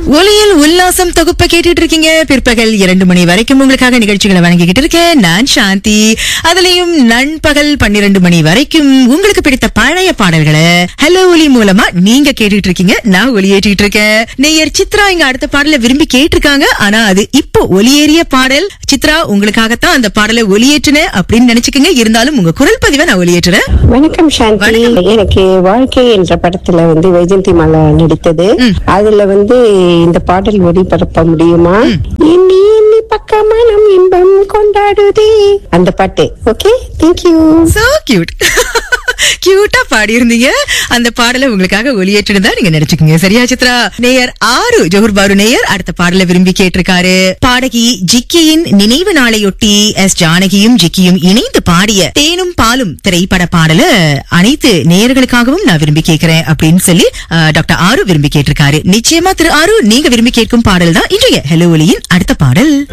ஒலியில் உல்லாசம் தொகுப்பை கேட்டுட்டு இருக்கீங்க பிற்பகல் இரண்டு மணி வரைக்கும் உங்களுக்காக நிகழ்ச்சிகளை வழங்கிக்கிட்டு இருக்கேன் நான் சாந்தி அதுலயும் நண்பகல் பன்னிரண்டு மணி வரைக்கும் உங்களுக்கு பிடித்த பழைய பாடல்களை ஹலோ ஒலி மூலமா நீங்க கேட்டுட்டு இருக்கீங்க நான் ஒலியேற்றிட்டு இருக்கேன் நேயர் சித்ரா இங்க அடுத்த பாடலை விரும்பி கேட்டிருக்காங்க ஆனா அது இப்போ ஒலியேறிய பாடல் சித்ரா உங்களுக்காகத்தான் அந்த பாடலை ஒலியேற்றினேன் அப்படின்னு நினைச்சுக்கோங்க இருந்தாலும் உங்க குரல் பதிவை நான் ஒலியேற்றுறேன் வணக்கம் சாந்தி எனக்கு வாழ்க்கை என்ற படத்துல வந்து வைஜந்தி மாலா நடித்தது அதுல வந்து இந்த பாடல் ஒளிபரப்ப முடியுமா எண்ணி எண்ணி பக்கமனம் இன்பம் கொண்டாடுதே அந்த பாட்டு ஓகே தேங்க்யூ சோ கியூட் கியூட்டா பாடி இருந்தீங்க அந்த பாடலை உங்களுக்காக ஒளியேற்றினதா நீங்க நினைச்சுக்கீங்க சரியா சித்ரா நேயர் ஆறு ஜோஹர் பாரு நேயர் அடுத்த பாடலை விரும்பி கேட்டிருக்காரு பாடகி ஜிக்கியின் நினைவு நாளையொட்டி எஸ் ஜானகியும் ஜிக்கியும் இணைந்து பாடிய தேனும் பாலும் திரைப்பட பாடல அனைத்து நேயர்களுக்காகவும் நான் விரும்பி கேட்கிறேன் அப்படின்னு சொல்லி அஹ், டாக்டர் ஆறு விரும்பி கேட்டிருக்காரு நிச்சயமா திரு ஆறு நீங்க விரும்பி கேட்கும் பாடல் தான் இன்றைய ஹெலோ ஒலியின் அடுத்த பாடல்